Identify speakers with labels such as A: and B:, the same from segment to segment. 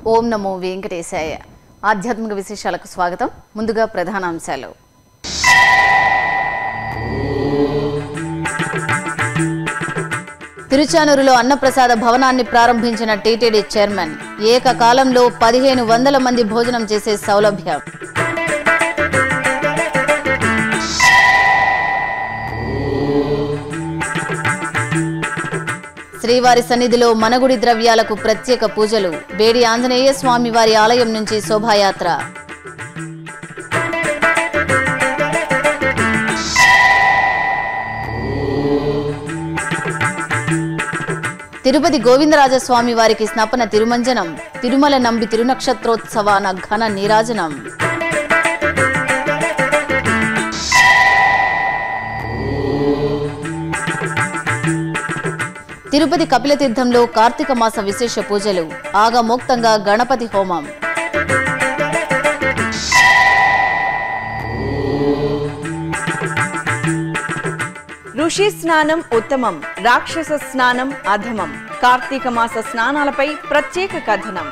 A: ఓం నమో వెంకటేశాయ ఆధ్యాత్మిక విశేషాలకు స్వాగతం ముందుగా ప్రధాన అంశాలు తిరుచానూరులో అన్నప్రసాద భవనాన్ని ప్రారంభించిన టీటీడీ చైర్మన్ ఏకకాలంలో పదిహేను వందల మంది భోజనం చేసే సౌలభ్యం శ్రీవారి సన్నిధిలో మనగుడి ద్రవ్యాలకు ప్రత్యేక పూజలు బేడి ఆంజనేయ స్వామి వారి ఆలయం నుంచి శోభాయాత్ర తిరుపతి గోవిందరాజస్వామి వారికి స్నపన తిరుమంజనం తిరుమల నంబి తిరునక్షత్రోత్సవాన ఘన నీరాజనం తిరుపతి కపిలతీర్థంలో కార్తీక మాస విశేష పూజలు ఆగమోక్తంగా గణపతి హోమం
B: ఋషి స్నానం ఉత్తమం రాక్షస స్నానం అధమం కార్తీక మాస స్నానాలపై ప్రత్యేక కథనం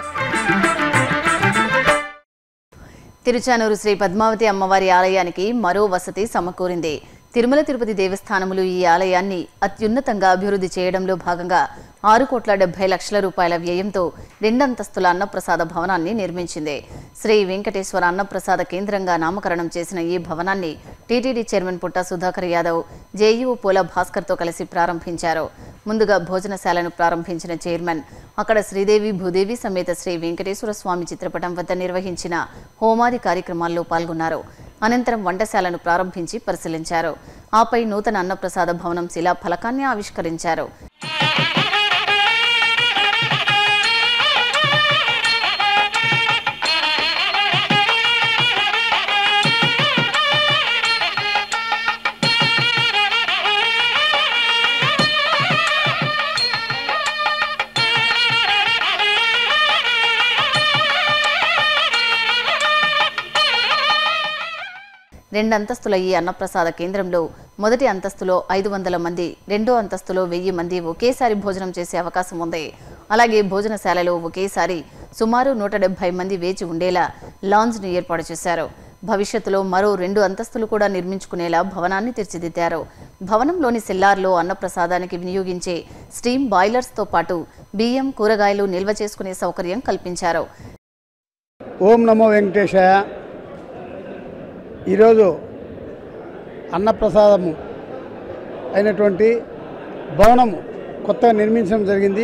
A: తిరుచానూరు శ్రీ పద్మావతి అమ్మవారి ఆలయానికి మరో వసతి సమకూరింది తిరుమల తిరుపతి దేవస్థానములు ఈ ఆలయాన్ని అత్యున్నతంగా అభివృద్ధి చేయడంలో భాగంగా ఆరు కోట్ల డెబ్బై లక్షల రూపాయల వ్యయంతో రెండంతస్తుల అన్నప్రసాద భవనాన్ని నిర్మించింది శ్రీ వెంకటేశ్వర అన్నప్రసాద కేంద్రంగా నామకరణం చేసిన ఈ భవనాన్ని TTD chairman Putta Sudhakar Yadav JEO Pola భాస్కర్తో కలిసి ప్రారంభించారు ముందుగా భోజనశాలను ప్రారంభించిన చైర్మన్ అక్కడ శ్రీదేవి భూదేవి సమేత శ్రీ వెంకటేశ్వర స్వామి చిత్రపటం వద్ద నిర్వహించిన హోమాది కార్యక్రమాల్లో పాల్గొన్నారు అనంతరం వంటశాలను ప్రారంభించి పరిశీలించారు ఆపై నూతన అన్నప్రసాద భవనం శిలా ఫలకాన్ని ఆవిష్కరించారు రెండు అంతస్తుల ఈ అన్నప్రసాద కేంద్రంలో మొదటి అంతస్తులో ఐదు వందల మంది రెండో అంతస్తులో వెయ్యి మంది ఒకేసారి భోజనం చేసే అవకాశం ఉంది అలాగే భోజనశాలలో ఒకేసారి సుమారు నూట డెబ్బై మంది వేచి ఉండేలా లాంజ్ను ఏర్పాటు చేశారు భవిష్యత్తులో మరో రెండు అంతస్తులు కూడా నిర్మించుకునేలా భవనాన్ని తీర్చిదిద్దారు భవనంలోని సెల్లార్లో అన్నప్రసాదానికి వినియోగించే స్టీమ్ బాయిలర్స్తో పాటు బియ్యం కూరగాయలు నిల్వ చేసుకునే సౌకర్యం కల్పించారు
C: ఓం నమో వెంకటేశాయ ఈరోజు అన్నప్రసాదము అయినటువంటి భవనము కొత్తగా నిర్మించడం జరిగింది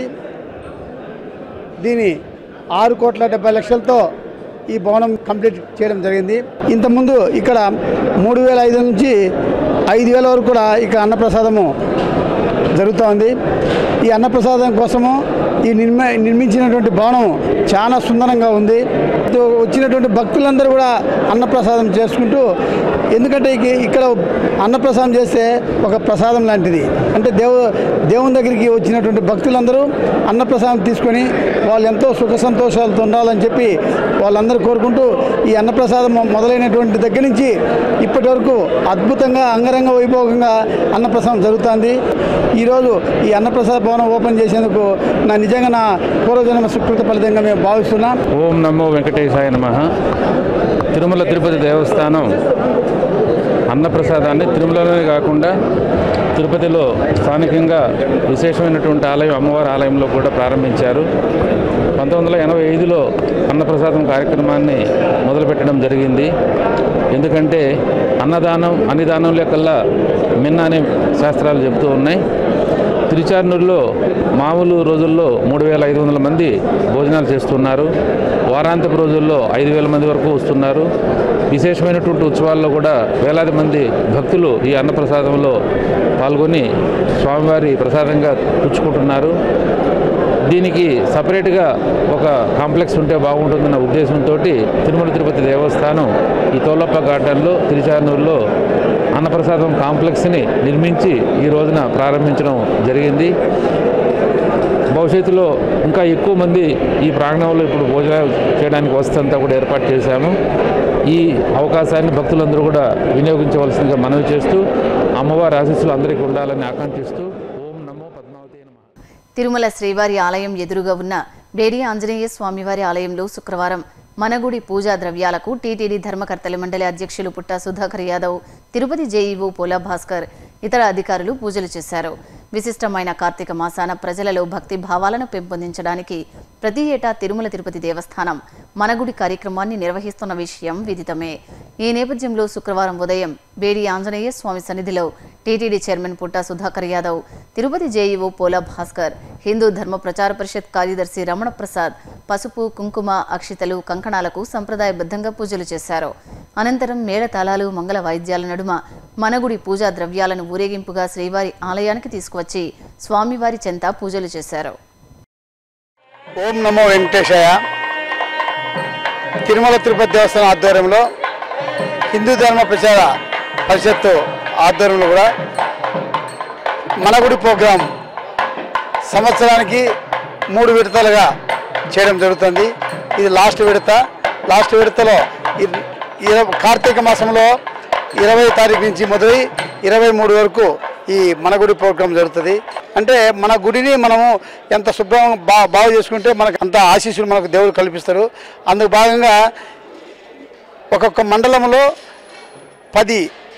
C: దీని ఆరు కోట్ల డెబ్బై లక్షలతో ఈ భవనం కంప్లీట్ చేయడం జరిగింది ఇంతకుముందు ఇక్కడ మూడు వేల ఐదు నుంచి ఐదు వేల వరకు కూడా ఇక్కడ అన్నప్రసాదము జరుగుతూ ఉంది ఈ అన్నప్రసాదం కోసము ఈ నిర్మ నిర్మించినటువంటి భవనం చాలా సుందరంగా ఉంది ఇటు వచ్చినటువంటి భక్తులందరూ కూడా అన్నప్రసాదం చేసుకుంటూ ఎందుకంటే ఇక- ఇక్కడ అన్నప్రసాదం చేస్తే ఒక ప్రసాదం లాంటిది అంటే దేవు దేవుని దగ్గరికి వచ్చినటువంటి భక్తులందరూ అన్నప్రసాదం తీసుకొని వాళ్ళు ఎంతో సుఖ సంతోషాలతో ఉండాలని చెప్పి వాళ్ళందరూ కోరుకుంటూ ఈ అన్నప్రసాదం మొదలైనటువంటి దగ్గర నుంచి ఇప్పటి వరకు అద్భుతంగా అంగరంగ వైభోగంగా అన్నప్రసాదం జరుగుతుంది ఈరోజు ఈ అన్నప్రసాద భవనం ఓపెన్ చేసేందుకు నా నిజంగా నా పూర్వజన్మ సుకృత ఫలితంగా మేము భావిస్తున్నాం
D: ఓం నమో వెంకటేశాయ నమ తిరుమల తిరుపతి దేవస్థానం అన్నప్రసాదాన్ని తిరుమలలోనే కాకుండా తిరుపతిలో స్థానికంగా విశేషమైనటువంటి ఆలయం అమ్మవారి ఆలయంలో కూడా ప్రారంభించారు పంతొమ్మిది వందల ఎనభై ఐదులో అన్నప్రసాదం కార్యక్రమాన్ని మొదలుపెట్టడం జరిగింది ఎందుకంటే అన్నదానం అన్నిదానంలో కల్లా మిన్న అనే శాస్త్రాలు చెబుతూ ఉన్నాయి తిరుచార్నూరులో మామూలు రోజుల్లో మూడు వేల ఐదు వందల మంది భోజనాలు చేస్తున్నారు వారాంతపు రోజుల్లో ఐదు వేల మంది వరకు వస్తున్నారు విశేషమైనటువంటి ఉత్సవాల్లో కూడా వేలాది మంది భక్తులు ఈ అన్నప్రసాదంలో పాల్గొని స్వామివారి ప్రసాదంగా పుచ్చుకుంటున్నారు దీనికి సపరేట్గా ఒక కాంప్లెక్స్ ఉంటే బాగుంటుందన్న ఉద్దేశంతో తిరుమల తిరుపతి దేవస్థానం ఈ తోలప్ప గార్డెన్లో తిరుచానూరులో అన్నప్రసాదం కాంప్లెక్స్ని నిర్మించి ఈ రోజున ప్రారంభించడం జరిగింది భవిష్యత్తులో ఇంకా ఎక్కువ మంది ఈ ప్రాంగణంలో ఇప్పుడు భోజనాలు చేయడానికి వసతంతా కూడా ఏర్పాటు చేశాము ఈ అవకాశాన్ని భక్తులందరూ కూడా వినియోగించవలసిందిగా మనవి చేస్తూ అమ్మవారి ఆశీస్సులు అందరికీ ఉండాలని ఆకాంక్షిస్తూ ఓం నమో పద్మావతి నమః
A: తిరుమల శ్రీవారి ఆలయం ఎదురుగా ఉన్న బేడి ఆంజనేయ స్వామివారి ఆలయంలో శుక్రవారం మనగుడి పూజా ద్రవ్యాలకు టీటీడీ ధర్మకర్తల మండలి అధ్యక్షులు పుట్టా సుధాకర్ యాదవ్ తిరుపతి జేఈఓ పోలా భాస్కర్ ఇతర అధికారులు పూజలు చేశారు విశిష్టమైన కార్తీక మాసాన ప్రజలలో భక్తి భావాలను పెంపొందించడానికి ప్రతి ఏటా తిరుమల తిరుపతి దేవస్థానం మనగుడి కార్యక్రమాన్ని నిర్వహిస్తున్న విషయం విదితమే ఈ నేపథ్యంలో శుక్రవారం ఉదయం బేడి ఆంజనేయ స్వామి సన్నిధిలో TTD chairman Putta Sudhakar Yadav Tirupati JEO Pola Bhaskar Hindu ధర్మ ప్రచార పరిషత్ కార్యదర్శి రమణ ప్రసాద్ పసుపు కుంకుమ అక్షితలు కంకణాలకు సంప్రదాయబద్ధంగా పూజలు చేశారు అనంతరం మేళతాళాలు మంగళ వాయిద్యాల నడుమ మనగుడి పూజా ద్రవ్యాలను ఊరేగింపుగా శ్రీవారి ఆలయానికి తీసుకువచ్చి స్వామివారి చెంత పూజలు చేశారు
C: ఓం నమో వెంకటేశాయ తిరుమల తిరుపతి దేవస్థానం ఆధ్వర్యంలో హిందూ ధర్మ ప్రచార పరిషత్తు ఆధ్వర్యంలో కూడా మన గుడి ప్రోగ్రాం సంవత్సరానికి మూడు విడతలుగా చేయడం జరుగుతుంది ఇది లాస్ట్ విడత లాస్ట్ విడతలో ఇ- ఇర- కార్తీక మాసంలో ఇరవై తారీఖు నుంచి మొదలై ఇరవై మూడు వరకు ఈ మన గుడి ప్రోగ్రాం జరుగుతుంది అంటే మన గుడిని మనము ఎంత శుభ్రం బా బాగు చేసుకుంటే మనకు అంత ఆశీస్సులు మనకు దేవుడు కల్పిస్తారు అందుకు భాగంగా ఒక్కొక్క మండలంలో పది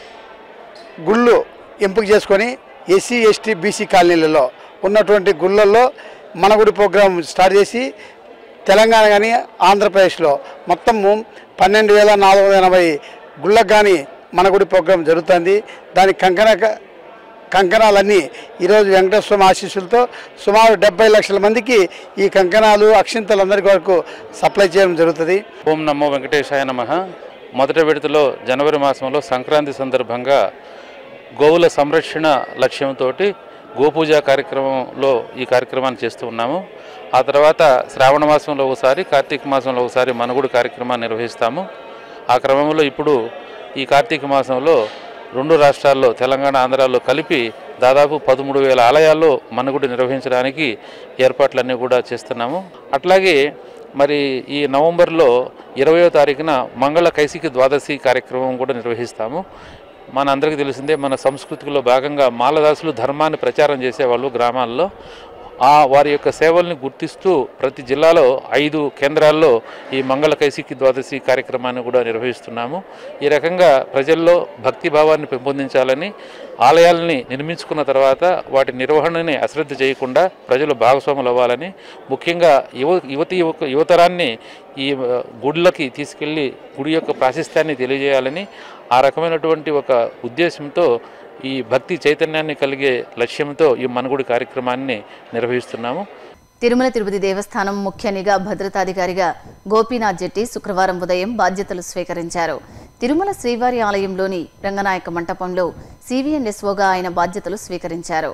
C: గుళ్ళు ఎంపిక చేసుకొని ఎస్సీ ఎస్టీ బీసీ కాలనీలలో ఉన్నటువంటి గుళ్ళల్లో మన గుడి ప్రోగ్రాం స్టార్ట్ చేసి తెలంగాణ కానీ ఆంధ్రప్రదేశ్లో మొత్తము పన్నెండు వేల నాలుగు వందల ఎనభై గుళ్ళకు కానీ మన గుడి ప్రోగ్రాం జరుగుతుంది దాని కంకణ కంకణాలన్నీ ఈరోజు వెంకటేశ్వర స్వామి ఆశీస్సులతో సుమారు డెబ్బై లక్షల మందికి ఈ కంకణాలు అక్షింతలందరికీ వరకు సప్లై చేయడం జరుగుతుంది
D: ఓం నమో వెంకటేశాయ నమ మొదటి విడతలో జనవరి మాసంలో సంక్రాంతి సందర్భంగా గోవుల సంరక్షణ లక్ష్యంతో గోపూజ కార్యక్రమంలో ఈ కార్యక్రమాన్ని చేస్తూ ఉన్నాము ఆ తర్వాత శ్రావణ మాసంలో ఒకసారి కార్తీక మాసంలో ఒకసారి మనుగుడు కార్యక్రమాన్ని నిర్వహిస్తాము ఆ క్రమంలో ఇప్పుడు ఈ కార్తీక మాసంలో రెండు రాష్ట్రాల్లో తెలంగాణ ఆంధ్రాలో కలిపి దాదాపు పదమూడు వేల ఆలయాల్లో మనుగుడు నిర్వహించడానికి ఏర్పాట్లన్నీ కూడా చేస్తున్నాము అట్లాగే మరి ఈ నవంబర్లో ఇరవయో తారీఖున మంగళ కైసికి ద్వాదశి కార్యక్రమం కూడా నిర్వహిస్తాము మన అందరికీ తెలిసిందే మన సంస్కృతిలో భాగంగా మాలదాసులు ధర్మాన్ని ప్రచారం చేసేవాళ్ళు గ్రామాల్లో ఆ వారి యొక్క సేవల్ని గుర్తిస్తూ ప్రతి జిల్లాలో ఐదు కేంద్రాల్లో ఈ మంగళ కైసికి ద్వాదశి కార్యక్రమాన్ని కూడా నిర్వహిస్తున్నాము ఈ రకంగా ప్రజల్లో భక్తి భావాన్ని పెంపొందించాలని ఆలయాలని నిర్మించుకున్న తర్వాత వాటి నిర్వహణని అశ్రద్ధ చేయకుండా ప్రజలు భాగస్వాములు అవ్వాలని ముఖ్యంగా యువ యువతి యువక యువతరాన్ని ఈ ఆ, గుడులకి తీసుకెళ్ళి గుడి యొక్క ప్రాశస్త్యాన్ని తెలియజేయాలని ఆ రకమైనటువంటి ఒక ఉద్దేశంతో ఈ భక్తి చైతన్యాన్ని కలిగే లక్ష్యంతో ఈ మనుగుడి కార్యక్రమాన్ని నిర్వహిస్తున్నాము
A: తిరుమల తిరుపతి దేవస్థానం ముఖ్య నిఘా భద్రతాధికారిగా గోపీనాథ్ జెట్టి శుక్రవారం ఉదయం బాధ్యతలు స్వీకరించారు తిరుమల శ్రీవారి ఆలయంలోని రంగనాయక మంటపంలో సివిఎన్ఎస్ఓగా ఆయన బాధ్యతలు స్వీకరించారు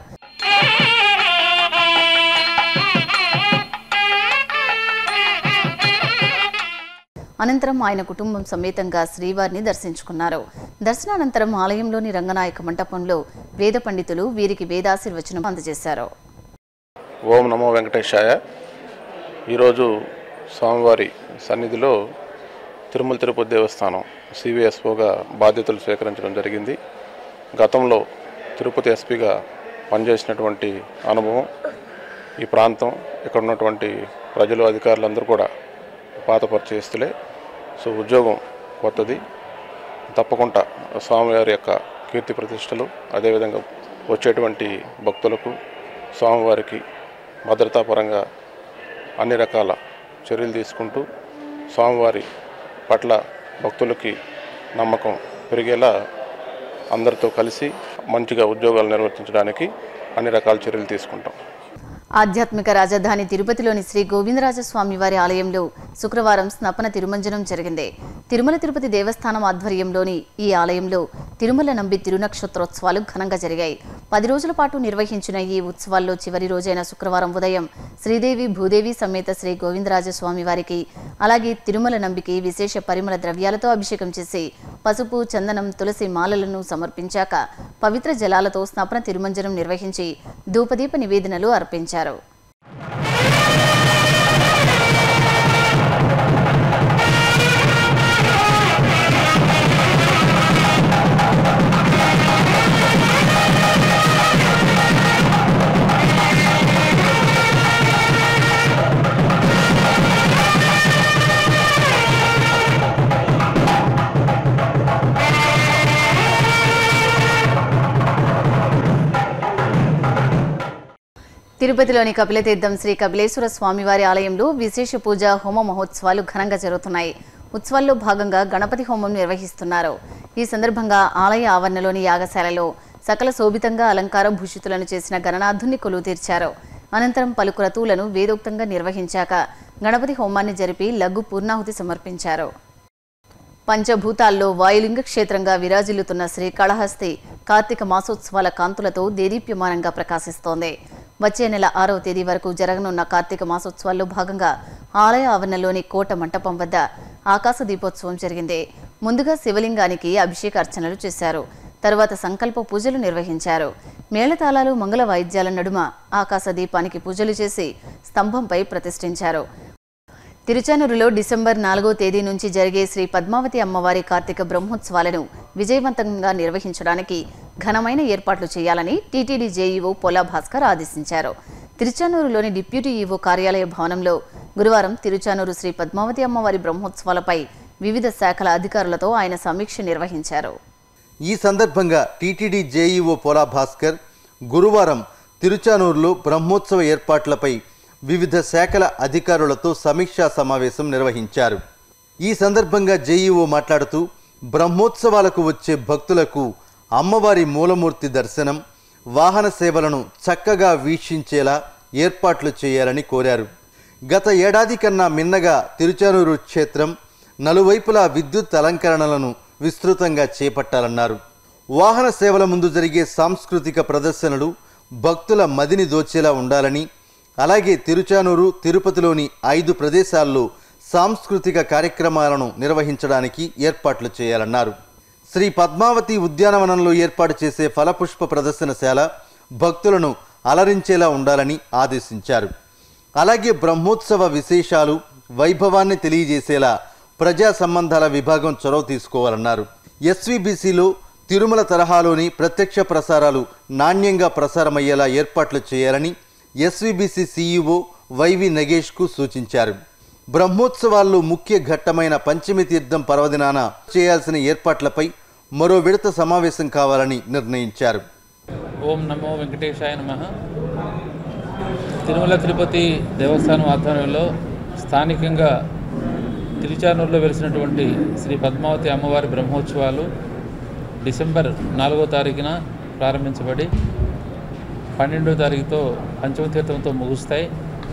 A: అనంతరం ఆయన కుటుంబం సమేతంగా శ్రీవారిని దర్శించుకున్నారు దర్శనానంతరం ఆలయంలోని రంగనాయక మంటపంలో వేద పండితులు వీరికి వేదాశీర్వచనం అందజేశారు
E: ఓం నమో వెంకటేశాయ ఈరోజు స్వామివారి సన్నిధిలో తిరుమల తిరుపతి దేవస్థానం సివిఎస్ఓగా బాధ్యతలు స్వీకరించడం జరిగింది గతంలో తిరుపతి ఎస్పీగా పనిచేసినటువంటి అనుభవం ఈ ప్రాంతం ఇక్కడ ఉన్నటువంటి ప్రజలు అధికారులందరూ కూడా పాత పరిచయస్తులే సో ఉద్యోగం కొత్తది తప్పకుండా స్వామివారి యొక్క కీర్తి ప్రతిష్టలు అదేవిధంగా వచ్చేటువంటి భక్తులకు స్వామివారికి భద్రతాపరంగా అన్ని రకాల చర్యలు తీసుకుంటూ స్వామివారి పట్ల భక్తులకి నమ్మకం పెరిగేలా అందరితో కలిసి మంచిగా ఉద్యోగాలు నిర్వర్తించడానికి అన్ని రకాల చర్యలు తీసుకుంటాం
A: ఆధ్యాత్మిక రాజధాని తిరుపతిలోని శ్రీ గోవిందరాజస్వామి వారి ఆలయంలో శుక్రవారం స్నపన తిరుమంజనం జరిగింది తిరుమల తిరుపతి దేవస్థానం ఆధ్వర్యంలోని ఈ ఆలయంలో తిరుమల నంబి తిరునక్షత్రోత్సవాలు ఘనంగా జరిగాయి పది రోజుల పాటు నిర్వహించిన ఈ ఉత్సవాల్లో చివరి రోజైన శుక్రవారం ఉదయం శ్రీదేవి భూదేవి సమేత శ్రీ గోవిందరాజస్వామి వారికి అలాగే తిరుమల నంబికి విశేష పరిమళ ద్రవ్యాలతో అభిషేకం చేసి పసుపు చందనం తులసి మాలలను సమర్పించాక పవిత్ర జలాలతో స్నపన తిరుమంజనం నిర్వహించి ధూపదీప నివేదనలు అర్పించారు తిరుపతిలోని కపిలతీర్థం శ్రీ కపిలేశ్వర స్వామివారి ఆలయంలో విశేష పూజ హోమ మహోత్సవాలు ఘనంగా జరుగుతున్నాయి ఉత్సవాల్లో భాగంగా గణపతి హోమం నిర్వహిస్తున్నారు ఈ సందర్భంగా ఆలయ ఆవరణలోని యాగశాలలో సకల శోభితంగా అలంకార భూషితులను చేసిన గణనాథుని కొలువు తీర్చారు అనంతరం పలు క్రతువులను వేదోక్తంగా నిర్వహించాక గణపతి హోమాన్ని జరిపి లఘు పూర్ణాహుతి సమర్పించారు పంచభూతాల్లో వాయులింగ క్షేత్రంగా విరాజిల్లుతున్న శ్రీ కళహస్తి కార్తీక మాసోత్సవాల కాంతులతో దేదీప్యమానంగా ప్రకాశిస్తోంది వచ్చే నెల ఆరవ తేదీ వరకు జరగనున్న కార్తీక మాసోత్సవాల్లో భాగంగా ఆలయ ఆవరణలోని కోట మంటపం వద్ద ఆకాశ దీపోత్సవం జరిగింది ముందుగా శివలింగానికి అభిషేక అర్చనలు చేశారు తరువాత సంకల్ప పూజలు నిర్వహించారు మేళతాళాలు మంగళ వాయిద్యాల నడుమ ఆకాశ దీపానికి పూజలు చేసి స్తంభంపై ప్రతిష్ఠించారు తిరుచానూరులో డిసెంబర్ నాలుగో తేదీ నుంచి జరిగే శ్రీ పద్మావతి అమ్మవారి కార్తీక బ్రహ్మోత్సవాలను విజయవంతంగా నిర్వహించడానికి ఘనమైన ఏర్పాట్లు చేయాలని టీటీడీ జేఈఓ పోలా భాస్కర్ ఆదేశించారు తిరుచానూరులోని డిప్యూటీ ఈవో కార్యాలయ భవనంలో గురువారం తిరుచానూరు శ్రీ పద్మావతి అమ్మవారి బ్రహ్మోత్సవాలపై వివిధ శాఖల అధికారులతో ఆయన సమీక్ష నిర్వహించారు
F: ఈ సందర్భంగా టీటీడీ జేఈఓ పోలా భాస్కర్ గురువారం తిరుచానూరులో బ్రహ్మోత్సవ ఏర్పాట్లపై వివిధ శాఖల అధికారులతో సమీక్షా సమావేశం నిర్వహించారు ఈ సందర్భంగా జేఈఓ మాట్లాడుతూ బ్రహ్మోత్సవాలకు వచ్చే భక్తులకు అమ్మవారి మూలమూర్తి దర్శనం వాహన సేవలను చక్కగా వీక్షించేలా ఏర్పాట్లు చేయాలని కోరారు గత ఏడాది కన్నా మిన్నగా తిరుచానూరు క్షేత్రం నలువైపులా విద్యుత్ అలంకరణలను విస్తృతంగా చేపట్టాలన్నారు వాహన సేవల ముందు జరిగే సాంస్కృతిక ప్రదర్శనలు భక్తుల మదిని దోచేలా ఉండాలని అలాగే తిరుచానూరు తిరుపతిలోని ఐదు ప్రదేశాల్లో సాంస్కృతిక కార్యక్రమాలను నిర్వహించడానికి ఏర్పాట్లు చేయాలన్నారు శ్రీ పద్మావతి ఉద్యానవనంలో ఏర్పాటు చేసే ఫలపుష్ప ప్రదర్శనశాల భక్తులను అలరించేలా ఉండాలని ఆదేశించారు అలాగే బ్రహ్మోత్సవ విశేషాలు వైభవాన్ని తెలియజేసేలా ప్రజా సంబంధాల విభాగం చొరవ తీసుకోవాలన్నారు ఎస్వీబీసీలో తిరుమల తరహాలోని ప్రత్యక్ష ప్రసారాలు నాణ్యంగా ప్రసారమయ్యేలా ఏర్పాట్లు చేయాలని ఎస్వీబీసీ సీఈఓ వైవి నగేష్కు సూచించారు బ్రహ్మోత్సవాల్లో ముఖ్య ఘట్టమైన పంచమి తీర్థం పర్వదినాన చేయాల్సిన ఏర్పాట్లపై మరో విడత సమావేశం కావాలని నిర్ణయించారు
D: ఓం నమో వెంకటేశాయ నమ తిరుమల తిరుపతి దేవస్థానం ఆధ్వర్యంలో స్థానికంగా తిరుచానూరులో వెలిసినటువంటి శ్రీ పద్మావతి అమ్మవారి బ్రహ్మోత్సవాలు డిసెంబర్ నాలుగో తారీఖున ప్రారంభించబడి పన్నెండో తారీఖుతో పంచమ తీర్థంతో ముగుస్తాయి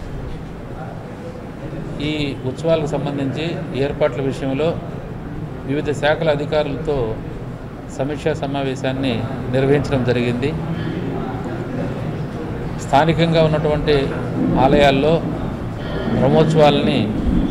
D: ఈ ఉత్సవాలకు సంబంధించి ఏర్పాట్ల విషయంలో వివిధ శాఖల అధికారులతో సమీక్షా సమావేశాన్ని నిర్వహించడం జరిగింది స్థానికంగా ఉన్నటువంటి ఆలయాల్లో బ్రహ్మోత్సవాలని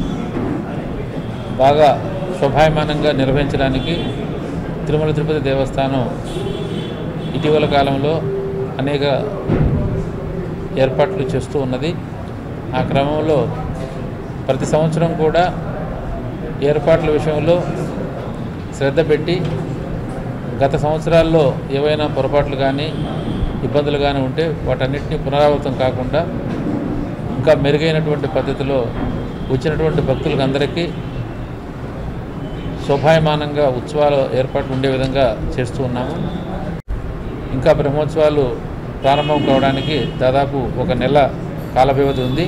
D: బాగా శోభాయమానంగా నిర్వహించడానికి తిరుమల తిరుపతి దేవస్థానం ఇటీవల కాలంలో అనేక ఏర్పాట్లు చేస్తూ ఉన్నది ఆ క్రమంలో ప్రతి సంవత్సరం కూడా ఏర్పాట్ల విషయంలో శ్రద్ధ పెట్టి గత సంవత్సరాల్లో ఏవైనా పొరపాట్లు కానీ ఇబ్బందులు కానీ ఉంటే వాటన్నిటిని పునరావృతం కాకుండా ఇంకా మెరుగైనటువంటి పద్ధతిలో వచ్చినటువంటి భక్తులకు అందరికీ శోభాయమానంగా ఉత్సవాల ఏర్పాట్లు ఉండే విధంగా చేస్తూ ఉన్నాము ఇంకా బ్రహ్మోత్సవాలు ప్రారంభం కావడానికి దాదాపు ఒక నెల కాల వ్యవధి ఉంది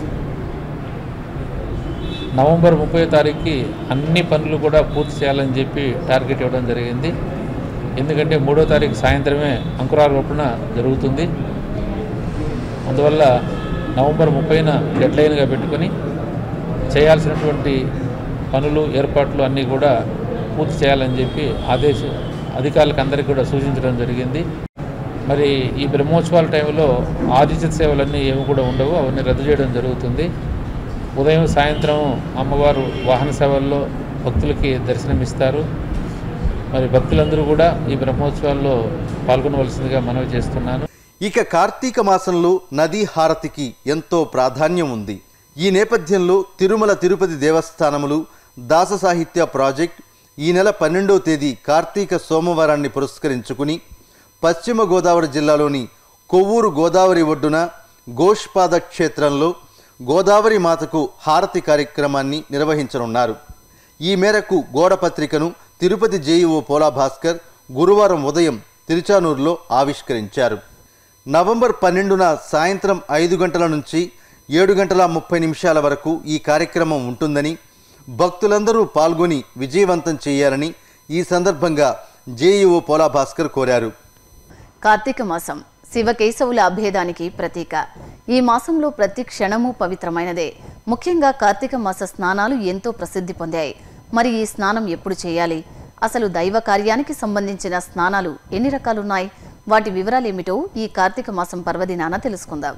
D: నవంబర్ ముప్పై తారీఖుకి అన్ని పనులు కూడా పూర్తి చేయాలని చెప్పి టార్గెట్ ఇవ్వడం జరిగింది ఎందుకంటే మూడో తారీఖు సాయంత్రమే అంకురారోపణ జరుగుతుంది అందువల్ల నవంబర్ ముప్పైన డెడ్లైన్గా పెట్టుకొని చేయాల్సినటువంటి పనులు ఏర్పాట్లు అన్నీ కూడా పూర్తి చేయాలని చెప్పి ఆదేశ అధికారులకు అందరికీ కూడా సూచించడం జరిగింది మరి ఈ బ్రహ్మోత్సవాల టైంలో ఆదిత్య సేవలన్నీ ఏమి కూడా ఉండవు అవన్నీ రద్దు చేయడం జరుగుతుంది ఉదయం సాయంత్రం అమ్మవారు వాహన సేవల్లో భక్తులకి దర్శనమిస్తారు మరి భక్తులందరూ కూడా ఈ బ్రహ్మోత్సవాల్లో పాల్గొనవలసిందిగా మనవి చేస్తున్నాను
F: ఇక కార్తీక మాసంలో నదీ హారతికి ఎంతో ప్రాధాన్యం ఉంది ఈ నేపథ్యంలో తిరుమల తిరుపతి దేవస్థానములు దాస సాహిత్య ప్రాజెక్ట్ ఈ నెల పన్నెండవ తేదీ కార్తీక సోమవారాన్ని పురస్కరించుకుని పశ్చిమ గోదావరి జిల్లాలోని కొవ్వూరు గోదావరి ఒడ్డున గోష్పాద క్షేత్రంలో గోదావరి మాతకు హారతి కార్యక్రమాన్ని నిర్వహించనున్నారు ఈ మేరకు గోడపత్రికను తిరుపతి జేఈఓ పోలా భాస్కర్ గురువారం ఉదయం తిరుచానూరులో ఆవిష్కరించారు నవంబర్ పన్నెండున సాయంత్రం ఐదు గంటల నుంచి ఏడు గంటల ముప్పై నిమిషాల వరకు ఈ కార్యక్రమం ఉంటుందని భక్తులందరూ పాల్గొని విజయవంతం చేయాలని ఈ సందర్భంగా జేఈఓ పోలా భాస్కర్ కోరారు
A: కార్తీక మాసం శివకేశవుల అభేదానికి ప్రతీక ఈ మాసంలో ప్రతి క్షణము పవిత్రమైనదే ముఖ్యంగా కార్తీక మాస స్నానాలు ఎంతో ప్రసిద్ధి పొందాయి మరి ఈ స్నానం ఎప్పుడు చేయాలి అసలు దైవ కార్యానికి సంబంధించిన స్నానాలు ఎన్ని రకాలున్నాయి వాటి వివరాలేమిటో ఈ కార్తీక మాసం పర్వదినాన తెలుసుకుందాం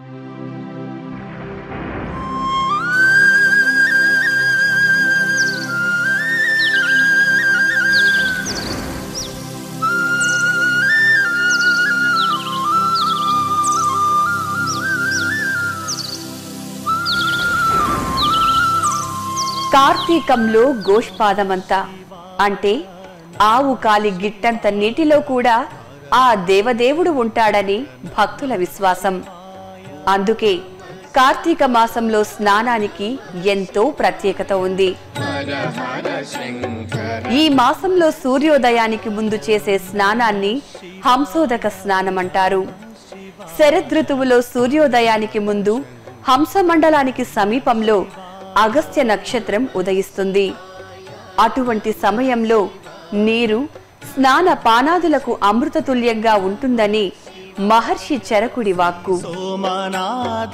B: కార్తీకంలో గోష్పాదమంతా అంటే ఆవు కాలి గిట్టంత నీటిలో కూడా ఆ దేవదేవుడు ఉంటాడని భక్తుల విశ్వాసం అందుకే కార్తీక మాసంలో స్నానానికి ఎంతో ప్రత్యేకత ఉంది ఈ మాసంలో సూర్యోదయానికి ముందు చేసే స్నానాన్ని హంసోదక స్నానం అంటారు శరదృతువులో సూర్యోదయానికి ముందు హంసమండలానికి సమీపంలో అగస్త్య నక్షత్రం ఉదయిస్తుంది అటువంటి సమయంలో నీరు స్నాన పానాదులకు అమృతతుల్యంగా ఉంటుందని మహర్షి చరకుడి వాక్కు
G: సోమనాథ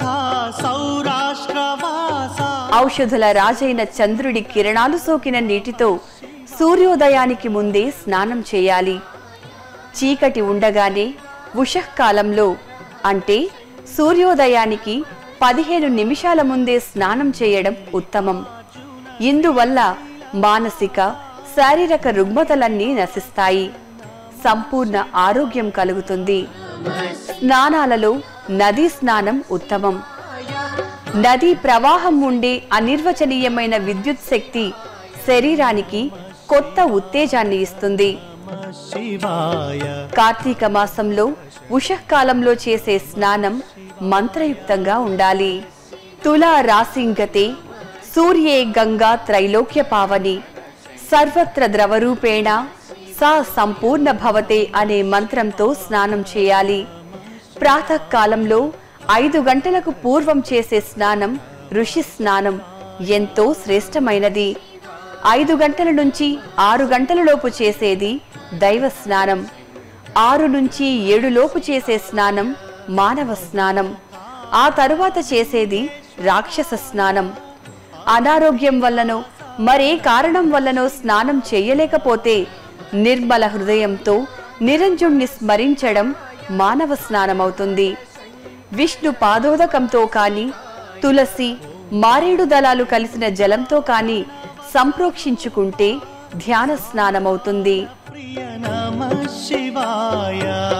G: సౌరాష్ట్రవాస
B: ఔషధుల రాజైన చంద్రుడి కిరణాలు సోకిన నీటితో సూర్యోదయానికి ముందే స్నానం చేయాలి చీకటి ఉండగానే ఉషఃకాలంలో అంటే సూర్యోదయానికి పదిహేను నిమిషాల ముందే స్నానం చేయడం ఉత్తమం ఇందువల్ల మానసిక శారీరక రుగ్మతలన్నీ నశిస్తాయి సంపూర్ణ ఆరోగ్యం కలుగుతుంది స్నానాలలో నదీ స్నానం ఉత్తమం నదీ ప్రవాహం ఉండే అనిర్వచనీయమైన విద్యుత్ శక్తి శరీరానికి కొత్త ఉత్తేజాన్ని ఇస్తుంది
G: శివాయ
B: కార్తీక మాసంలో ఉషఃకాలంలో చేసే స్నానం మంత్రయుక్తంగా ఉండాలి తులా రాసింగతే సూర్యే గంగా త్రైలోక్య పావని సర్వత్ర ద్రవరూపేణ సా సంపూర్ణ భవతే అనే మంత్రంతో స్నానం చేయాలి ప్రాతకాలంలో ఐదు గంటలకు పూర్వం చేసే స్నానం ఋషి స్నానం ఎంతో శ్రేష్టమైనది ఐదు గంటల నుంచి ఆరు గంటల లోపు చేసేది దైవ స్నానం ఆరు నుంచి ఏడు లోపు చేసే స్నానం మానవ స్నానం ఆ తరువాత చేసేది రాక్షస స్నానం అనారోగ్యం వల్లనో మరే కారణం వల్లనో స్నానం చేయలేకపోతే నిర్మల హృదయంతో నిరంజుణ్ణి స్మరించడం మానవ స్నానమవుతుంది విష్ణు పాదోదకంతో కాని తులసి మారేడు దళాలు కలిసిన జలంతో కాని సంప్రోక్షించుకుంటే ధ్యాన స్నానమవుతుంది
G: ప్రియ నమ శివాయ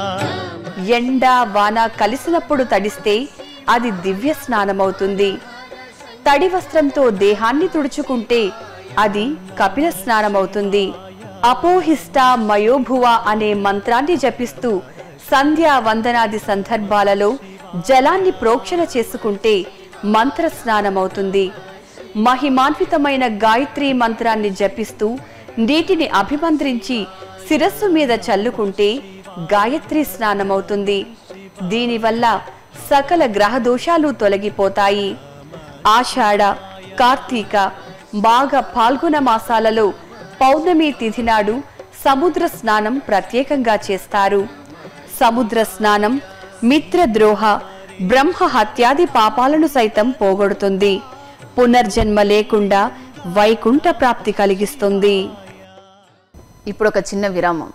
B: ఎండ వాన కలిసినప్పుడు తడిస్తే అది దివ్య స్నానమవుతుంది తడి వస్త్రంతో దేహాన్ని తుడుచుకుంటే అది కపిల స్నానమవుతుంది అపోహిష్ట మయోభువ అనే మంత్రాన్ని జపిస్తూ సంధ్యా వందనాది సందర్భాలలో జలాన్ని ప్రోక్షణ చేసుకుంటే మంత్ర స్నానమవుతుంది మహిమాన్వితమైన గాయత్రి మంత్రాన్ని జపిస్తూ నీటిని అభిమంత్రించి శిరస్సు మీద చల్లుకుంటే గాయత్రి స్నానమవుతుంది దీనివల్ల సకల గ్రహ దోషాలు తొలగిపోతాయి ఆషాఢ కార్తీక మాఘ పాల్గొన మాసాలలో పౌర్ణమి తిథి నాడు సముద్ర స్నానం ప్రత్యేకంగా చేస్తారు సముద్ర స్నానం మిత్రద్రోహ బ్రహ్మ హత్యాది పాపాలను సైతం పోగొడుతుంది పునర్జన్మ లేకుండా వైకుంఠ ప్రాప్తి కలిగిస్తుంది
A: ఇప్పుడు ఒక చిన్న విరామం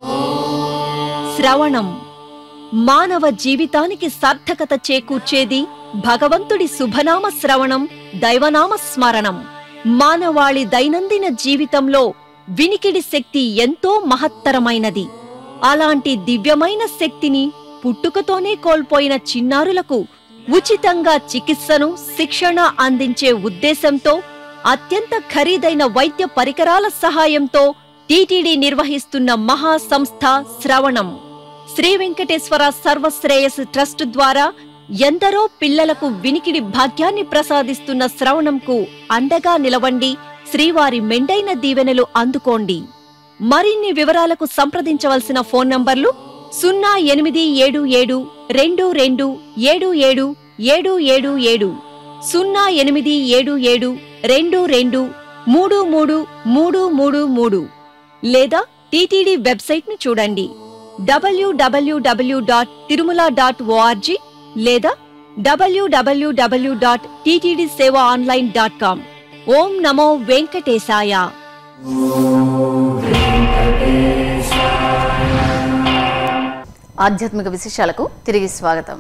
H: శ్రవణం మానవ జీవితానికి సార్థకత చేకూర్చేది భగవంతుడి శుభనామ శ్రవణం దైవనామ స్మరణం మానవాళి దైనందిన జీవితంలో వినికిడి శక్తి ఎంతో మహత్తరమైనది అలాంటి దివ్యమైన శక్తిని పుట్టుకతోనే కోల్పోయిన చిన్నారులకు ఉచితంగా చికిత్సను శిక్షణ అందించే ఉద్దేశంతో అత్యంత ఖరీదైన వైద్య పరికరాల సహాయంతో టీటీడీ నిర్వహిస్తున్న మహా సంస్థ శ్రవణం శ్రీ వెంకటేశ్వర సర్వశ్రేయస్ ట్రస్ట్ ద్వారా ఎందరో పిల్లలకు వినికిడి భాగ్యాన్ని ప్రసాదిస్తున్న శ్రవణంకు అండగా నిలవండి శ్రీవారి మెండైన దీవెనలు అందుకోండి మరిన్ని వివరాలకు సంప్రదించవలసిన ఫోన్ నంబర్లు సున్నా ఎనిమిది ఏడు ఏడు రెండు రెండు ఏడు ఏడు ఏడు ఏడు ఏడు సున్నా ఎనిమిది ఏడు ఏడు రెండు రెండు మూడు మూడు మూడు మూడు మూడు లేదా టీటీడీ వెబ్సైట్ను చూడండి డబ్ల్యూడబ్ల్యూడబ్ల్యూ డాట్ తిరుమల డాట్ ఓఆర్జీ లేదా డబ్ల్యూడబ్ల్యూడబ్ల్యూ dot TTD Seva online dot com Om నమో వెంకటేశాయ
A: ఆధ్యాత్మిక విశేషాలకు తిరిగి స్వాగతం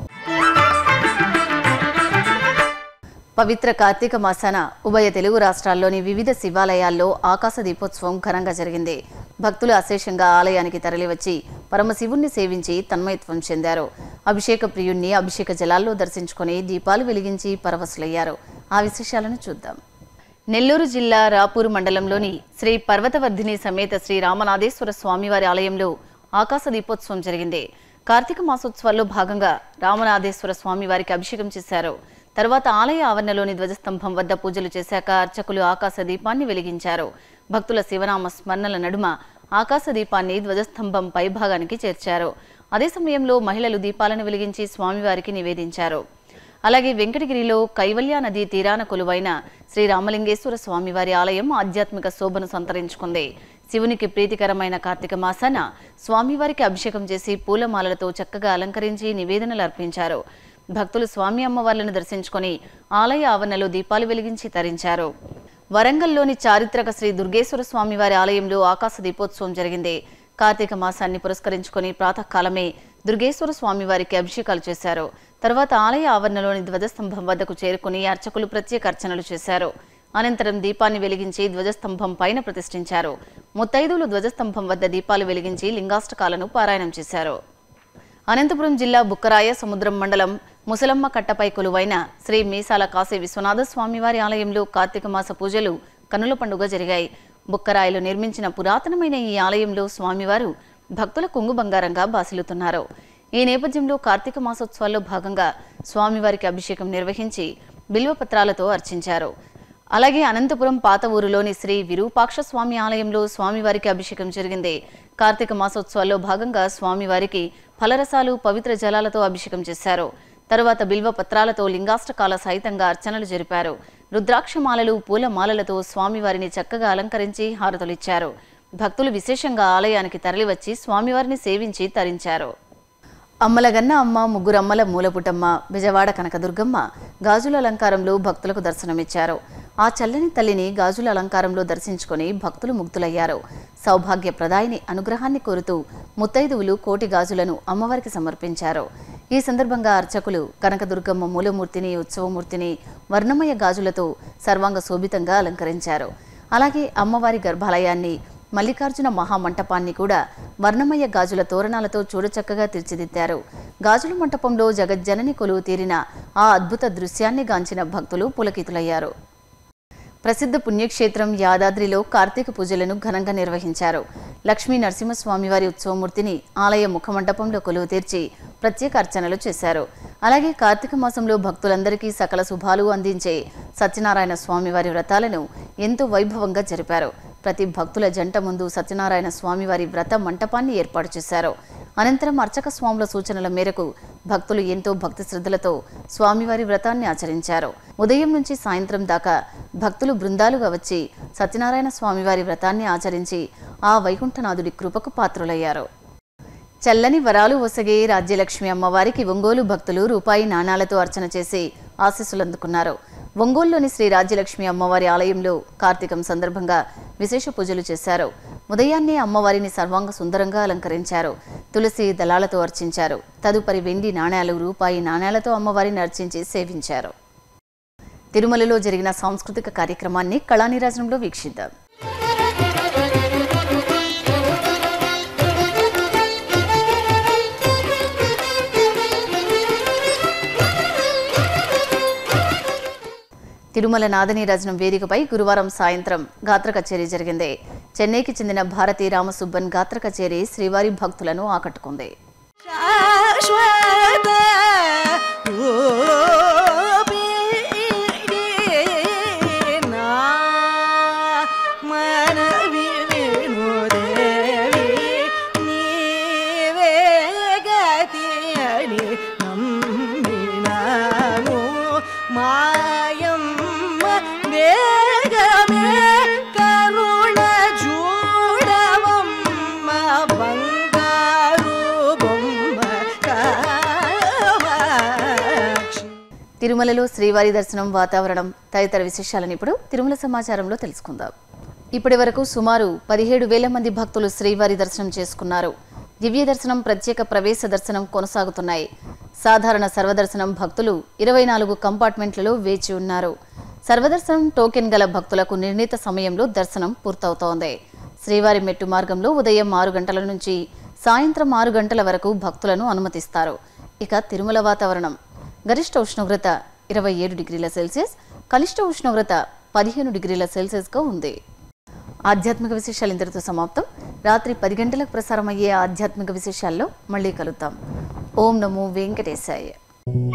A: పవిత్ర కార్తీక మాసాన ఉభయ తెలుగు రాష్ట్రాల్లోని వివిధ శివాలయాల్లో ఆకాశ దీపోత్సవం ఘనంగా జరిగింది భక్తులు అశేషంగా ఆలయానికి తరలివచ్చి పరమశివుణ్ణి సేవించి తన్మయత్వం చెందారు అభిషేక ప్రియుణ్ణి అభిషేక జలాల్లో దర్శించుకొని దీపాలు వెలిగించి పరవశులయ్యారు ఆ విశేషాలను చూద్దాం నెల్లూరు జిల్లా రాపూరు మండలంలోని శ్రీ పర్వతవర్ధిని సమేత శ్రీ రామనాథేశ్వర స్వామివారి ఆలయంలో ఆకాశ దీపోత్సవం జరిగింది కార్తీక మాసోత్సవాల్లో భాగంగా రామనాథేశ్వర స్వామి వారికి అభిషేకం చేశారు తర్వాత ఆలయ ఆవరణలోని ధ్వజస్తంభం వద్ద పూజలు చేశాక అర్చకులు ఆకాశ దీపాన్ని వెలిగించారు భక్తుల శివనామ స్మరణల నడుమ ఆకాశ దీపాన్ని ధ్వజస్తంభం పైభాగానికి చేర్చారు అదే సమయంలో మహిళలు దీపాలను వెలిగించి స్వామివారికి నివేదించారు అలాగే వెంకటగిరిలో కైవల్య నదీ తీరాన కొలువైన శ్రీ రామలింగేశ్వర స్వామివారి ఆలయం ఆధ్యాత్మిక శోభను సంతరించుకుంది శివునికి ప్రీతికరమైన కార్తీక మాసాన స్వామివారికి అభిషేకం చేసి పూలమాలలతో చక్కగా అలంకరించి నివేదనలు అర్పించారు భక్తులు స్వామి అమ్మవార్లను దర్శించుకొని ఆలయ ఆవరణలో దీపాలు వెలిగించి తరించారు వరంగల్లోని చారిత్రక శ్రీ దుర్గేశ్వర స్వామివారి ఆలయంలో ఆకాశ దీపోత్సవం జరిగింది కార్తీక మాసాన్ని పురస్కరించుకొని ప్రాతకాలమే దుర్గేశ్వర స్వామివారికి అభిషేకాలు చేశారు తర్వాత ఆలయ ఆవరణలోని ధ్వజస్తంభం వద్దకు చేరుకుని అర్చకులు ప్రత్యేక అర్చనలు చేశారు అనంతరం దీపాన్ని వెలిగించి ధ్వజస్తంభం పైన ప్రతిష్ఠించారు ముత్తైదువులు ధ్వజస్తంభం వద్ద దీపాలు వెలిగించి లింగాష్టకాలను పారాయణం చేశారు అనంతపురం జిల్లా బుక్కరాయ సముద్రం మండలం ముసలమ్మ కట్టపై కొలువైన శ్రీ మీసాల కాశీ విశ్వనాథ స్వామివారి ఆలయంలో కార్తీక మాస పూజలు కనుల పండుగ జరిగాయి బుక్కరాయలో నిర్మించిన పురాతనమైన ఈ ఆలయంలో స్వామివారు భక్తుల కుంగు బంగారంగా బాసిల్లుతున్నారు ఈ నేపథ్యంలో కార్తీక మాసోత్సవాల్లో భాగంగా స్వామివారికి అభిషేకం నిర్వహించి బిల్వపత్రాలతో అర్చించారు అలాగే అనంతపురం పాత ఊరులోని శ్రీ విరూపాక్ష స్వామి ఆలయంలో స్వామివారికి అభిషేకం జరిగింది కార్తీక మాసోత్సవాల్లో భాగంగా స్వామివారికి ఫలరసాలు పవిత్ర జలాలతో అభిషేకం చేశారు తరువాత బిల్వ పత్రాలతో లింగాష్టకాల సహితంగా అర్చనలు జరిపారు రుద్రాక్షమాలలు పూలమాలలతో స్వామివారిని చక్కగా అలంకరించి హారతులిచ్చారు భక్తులు విశేషంగా ఆలయానికి తరలివచ్చి స్వామివారిని సేవించి తరించారు అమ్మలగన్న అమ్మ ముగ్గురమ్మల మూలపుటమ్మ బెజవాడ కనకదుర్గమ్మ గాజుల అలంకారంలో భక్తులకు దర్శనమిచ్చారు ఆ చల్లని తల్లిని గాజుల అలంకారంలో దర్శించుకొని భక్తులు ముగ్ధులయ్యారు సౌభాగ్య ప్రదాయిని అనుగ్రహాన్ని కోరుతూ ముత్తైదువులు కోటి గాజులను అమ్మవారికి సమర్పించారు ఈ సందర్భంగా అర్చకులు కనకదుర్గమ్మ మూలమూర్తిని ఉత్సవమూర్తిని వర్ణమయ గాజులతో సర్వాంగ శోభితంగా అలంకరించారు అలాగే అమ్మవారి గర్భాలయాన్ని మల్లికార్జున మహామంటపాన్ని కూడా వర్ణమయ గాజుల తోరణాలతో చూడచక్కగా తీర్చిదిద్దారు గాజుల మంటపంలో జగజ్జనని కొలువు తీరిన ఆ అద్భుత దృశ్యాన్ని గాంచిన భక్తులు పులకితులయ్యారు ప్రసిద్ధ పుణ్యక్షేత్రం యాదాద్రిలో కార్తీక పూజలను ఘనంగా నిర్వహించారు లక్ష్మీ నరసింహస్వామివారి ఉత్సవమూర్తిని ఆలయ ముఖమండపంలో కొలువు తీర్చి ప్రత్యేక అర్చనలు చేశారు అలాగే కార్తీక మాసంలో భక్తులందరికీ సకల శుభాలు అందించే సత్యనారాయణ స్వామివారి వ్రతాలను ఎంతో వైభవంగా జరిపారు ప్రతి భక్తుల జంట ముందు సత్యనారాయణ స్వామివారి వ్రత మంటపాన్ని ఏర్పాటు చేశారు అనంతరం అర్చక స్వాముల సూచనల మేరకు భక్తులు ఎంతో భక్తి శ్రద్ధలతో స్వామివారి వ్రతాన్ని ఆచరించారు ఉదయం నుంచి సాయంత్రం దాకా భక్తులు బృందాలుగా వచ్చి సత్యనారాయణ స్వామివారి వ్రతాన్ని ఆచరించి ఆ వైకుంఠనాథుడి కృపకు పాత్రులయ్యారు చల్లని వరాలు ఒసగే రాజ్యలక్ష్మి అమ్మవారికి ఒంగోలు భక్తులు రూపాయి నాణాలతో అర్చన చేసి ఆశీస్సులు అందుకున్నారు ఒంగోలులోని శ్రీ రాజ్యలక్ష్మి అమ్మవారి ఆలయంలో కార్తీకం సందర్భంగా విశేష పూజలు చేశారు ఉదయాన్నే అమ్మవారిని సర్వాంగ సుందరంగా అలంకరించారు తులసి దళాలతో అర్చించారు తదుపరి వెండి నాణేలు రూపాయి నాణేలతో అమ్మవారిని అర్చించి సేవించారు తిరుమలలో జరిగిన సాంస్కృతిక కార్యక్రమాన్ని కళానిరాజనంలో వీక్షిద్దాం తిరుమల నాదనీరాజనం వేదికపై గురువారం సాయంత్రం గాత్ర కచేరీ జరిగింది చెన్నైకి చెందిన భారతీ రామసుబ్బన్ గాత్ర కచేరీ శ్రీవారి భక్తులను ఆకట్టుకుంది
I: శాశ్వత రూపిణి నా మనవి వినుదేవి నీవే నమ్మినాను మాయమ్మ వేగమే కరుణ చూడవమ్మ బంగారు బొమ్మ కామాక్షి
A: తిరుమలలో శ్రీవారి దర్శనం వాతావరణం తదితర విశేషాలను ఇప్పుడు తిరుమల సమాచారంలో తెలుసుకుందాం ఇప్పటి వరకు సుమారు పదిహేడు వేల మంది భక్తులు శ్రీవారి దర్శనం చేసుకున్నారు దివ్య దర్శనం ప్రత్యేక ప్రవేశ దర్శనం కొనసాగుతున్నాయి సాధారణ సర్వదర్శనం భక్తులు ఇరవై నాలుగు కంపార్ట్మెంట్లలో వేచి ఉన్నారు సర్వదర్శనం టోకెన్ గల భక్తులకు నిర్ణీత సమయంలో దర్శనం పూర్తవుతోంది శ్రీవారి మెట్టు మార్గంలో ఉదయం ఆరు గంటల నుంచి సాయంత్రం ఆరు గంటల వరకు భక్తులను అనుమతిస్తారు ఇక తిరుమల వాతావరణం గరిష్ట ఉష్ణోగ్రత ఇరవై ఏడు డిగ్రీల సెల్సియస్ కనిష్ట ఉష్ణోగ్రత పదిహేను డిగ్రీల సెల్సియస్గా ఉంది ఆధ్యాత్మిక విశేషాలు ఇంతటితో సమాప్తం రాత్రి పది గంటలకు ప్రసారం అయ్యే ఆధ్యాత్మిక విశేషాల్లో మళ్ళీ కలుద్దాం ఓం నమో వెంకటేశాయ